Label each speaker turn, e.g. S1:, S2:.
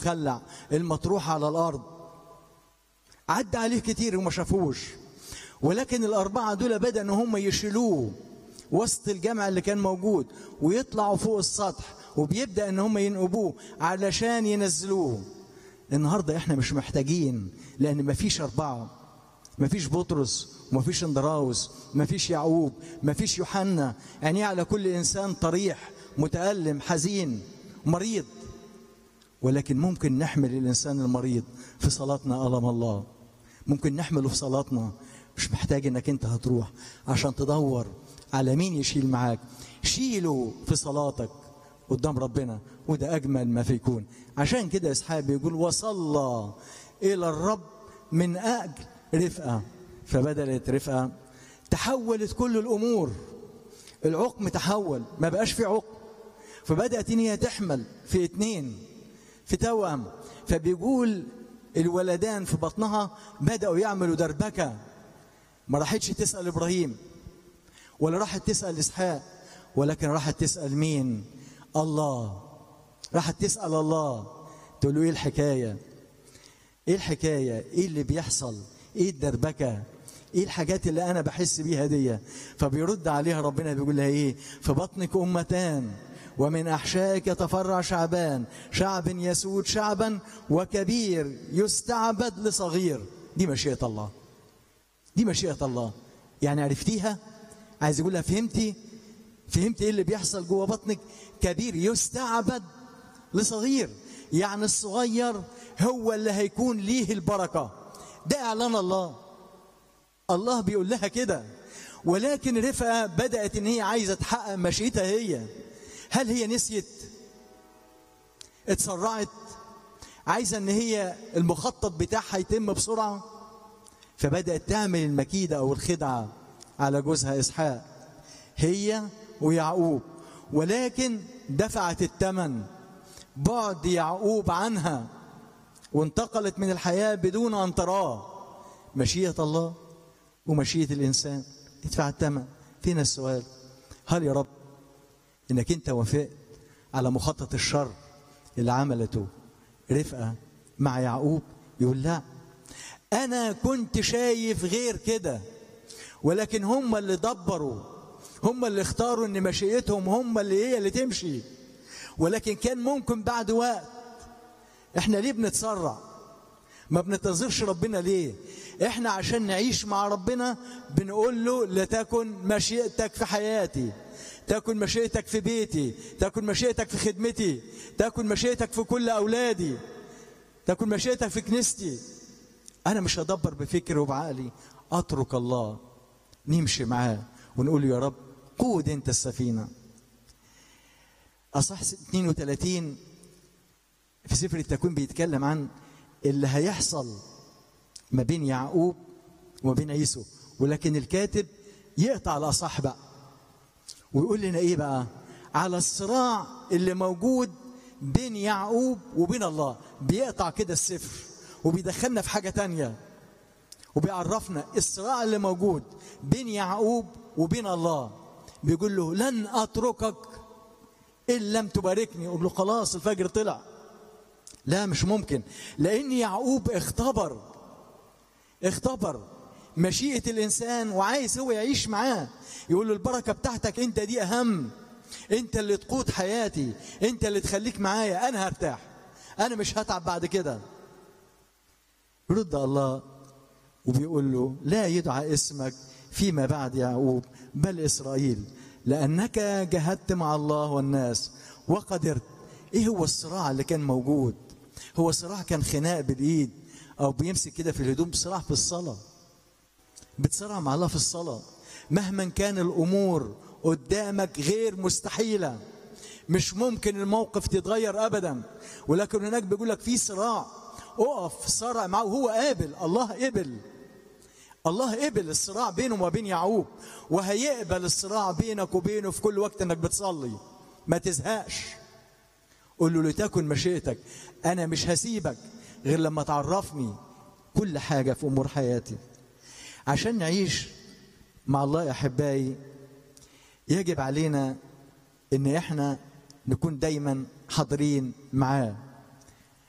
S1: المخلع المطروح على الارض عدى عليه كتير وما شافوش ولكن الاربعه دول بدا ان هم يشيلوه وسط الجمع اللي كان موجود ويطلعوا فوق السطح وبيبدا ان هم ينقبوه علشان ينزلوه النهارده احنا مش محتاجين لان مفيش اربعه مفيش بطرس ومفيش اندراوس مفيش يعقوب مفيش يوحنا يعني على كل انسان طريح متالم حزين مريض ولكن ممكن نحمل الانسان المريض في صلاتنا الم الله ممكن نحمله في صلاتنا مش محتاج انك انت هتروح عشان تدور على مين يشيل معاك شيله في صلاتك قدام ربنا وده اجمل ما في يكون عشان كده اسحاق بيقول وصلى الى الرب من اجل رفقه فبدلت رفقه تحولت كل الامور العقم تحول ما بقاش في عقم فبدات ان هي تحمل في اتنين في توأم فبيقول الولدان في بطنها بدأوا يعملوا دربكة ما راحتش تسأل إبراهيم ولا راحت تسأل إسحاق ولكن راحت تسأل مين الله راحت تسأل الله تقول له إيه الحكاية إيه الحكاية إيه اللي بيحصل إيه الدربكة ايه الحاجات اللي انا بحس بيها دي فبيرد عليها ربنا بيقول لها ايه في بطنك امتان ومن احشائك يتفرع شعبان شعب يسود شعبا وكبير يستعبد لصغير دي مشيئه الله دي مشيئه الله يعني عرفتيها عايز يقول لها فهمتي فهمتي ايه اللي بيحصل جوه بطنك كبير يستعبد لصغير يعني الصغير هو اللي هيكون ليه البركه ده اعلان الله الله بيقول لها كده ولكن رفقه بدات ان هي عايزه تحقق مشيئتها هي هل هي نسيت اتسرعت عايزه ان هي المخطط بتاعها يتم بسرعه فبدات تعمل المكيده او الخدعه على جوزها اسحاق هي ويعقوب ولكن دفعت الثمن بعد يعقوب عنها وانتقلت من الحياه بدون ان تراه مشيئه الله ومشيئه الانسان ادفع الثمن فينا السؤال هل يا رب انك انت وافقت على مخطط الشر اللي عملته رفقه مع يعقوب يقول لا انا كنت شايف غير كده ولكن هم اللي دبروا هم اللي اختاروا ان مشيئتهم هم اللي هي اللي تمشي ولكن كان ممكن بعد وقت احنا ليه بنتسرع ما بننتظرش ربنا ليه احنا عشان نعيش مع ربنا بنقول له لتكن مشيئتك في حياتي تكن مشيئتك في بيتي تكن مشيئتك في خدمتي تكن مشيئتك في كل أولادي تكن مشيئتك في كنيستي أنا مش هدبر بفكري وبعقلي أترك الله نمشي معاه ونقول يا رب قود أنت السفينة أصح 32 في سفر التكوين بيتكلم عن اللي هيحصل ما بين يعقوب وما بين عيسو ولكن الكاتب يقطع الأصح بقى ويقول لنا ايه بقى على الصراع اللي موجود بين يعقوب وبين الله بيقطع كده السفر وبيدخلنا في حاجة تانية وبيعرفنا الصراع اللي موجود بين يعقوب وبين الله بيقول له لن أتركك إن لم تباركني يقول له خلاص الفجر طلع لا مش ممكن لأن يعقوب اختبر اختبر مشيئة الإنسان وعايز هو يعيش معاه يقول له البركة بتاعتك أنت دي أهم أنت اللي تقود حياتي أنت اللي تخليك معايا أنا هرتاح أنا مش هتعب بعد كده يرد الله وبيقول له لا يدعى اسمك فيما بعد يعقوب بل إسرائيل لأنك جهدت مع الله والناس وقدرت إيه هو الصراع اللي كان موجود هو صراع كان خناق بالإيد أو بيمسك كده في الهدوم صراع في الصلاة بتصارع مع الله في الصلاة مهما كان الأمور قدامك غير مستحيلة مش ممكن الموقف تتغير أبدا ولكن هناك بيقول لك في صراع اقف صارع معه هو قابل الله قبل الله قبل الصراع بينه وبين يعقوب وهيقبل الصراع بينك وبينه في كل وقت انك بتصلي ما تزهقش قول له لتكن مشيئتك انا مش هسيبك غير لما تعرفني كل حاجه في امور حياتي عشان نعيش مع الله يا احبائي يجب علينا ان احنا نكون دايما حاضرين معاه